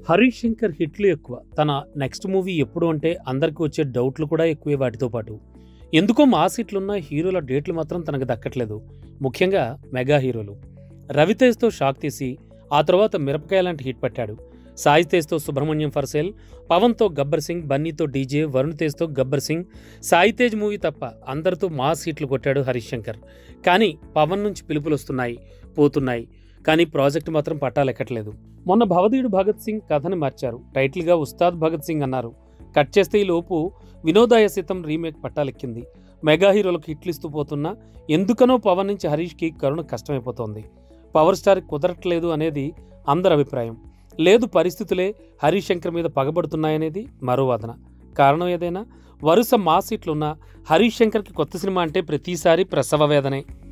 హరీష్ శంకర్ హిట్లు ఎక్కువ తన నెక్స్ట్ మూవీ ఎప్పుడు అంటే అందరికీ వచ్చే డౌట్లు కూడా ఎక్కువే వాటితో పాటు ఎందుకో మాస్ హిట్లున్న హీరోల డేట్లు మాత్రం తనకు దక్కట్లేదు ముఖ్యంగా మెగా హీరోలు రవితేజ్తో షాక్ తీసి ఆ తర్వాత మిరపకాయ లాంటి హిట్ పట్టాడు సాయి తేజ్తో సుబ్రహ్మణ్యం ఫర్సేల్ పవన్తో గబ్బర్ సింగ్ బన్నీతో డీజే వరుణ్ తేజ్తో గబ్బర్ సింగ్ సాయి తేజ్ మూవీ తప్ప అందరితో మాస్ హిట్లు కొట్టాడు హరీష్ శంకర్ కానీ పవన్ నుంచి పిలుపులు వస్తున్నాయి పోతున్నాయి కానీ ప్రాజెక్ట్ మాత్రం పట్టాలెక్కట్లేదు మొన్న భవదీయుడు భగత్ సింగ్ కథని మార్చారు టైటిల్గా ఉస్తాద్ భగత్ సింగ్ అన్నారు కట్ చేస్తే ఈ లోపు వినోదాయ సితం రీమేక్ పట్టాలెక్కింది మెగా హీరోలకు హిట్లిస్తూ పోతున్నా ఎందుకనో పవన్ నుంచి హరీష్కి కరుణ కష్టమైపోతోంది పవర్ స్టార్ కుదరట్లేదు అనేది అందరి అభిప్రాయం లేదు పరిస్థితులే హరీష్ శంకర్ మీద పగబడుతున్నాయనేది మరో వాదన కారణం ఏదైనా వరుస మాస్ హిట్లున్న హరీష్ శంకర్కి కొత్త సినిమా అంటే ప్రతిసారి ప్రసవ వేదనే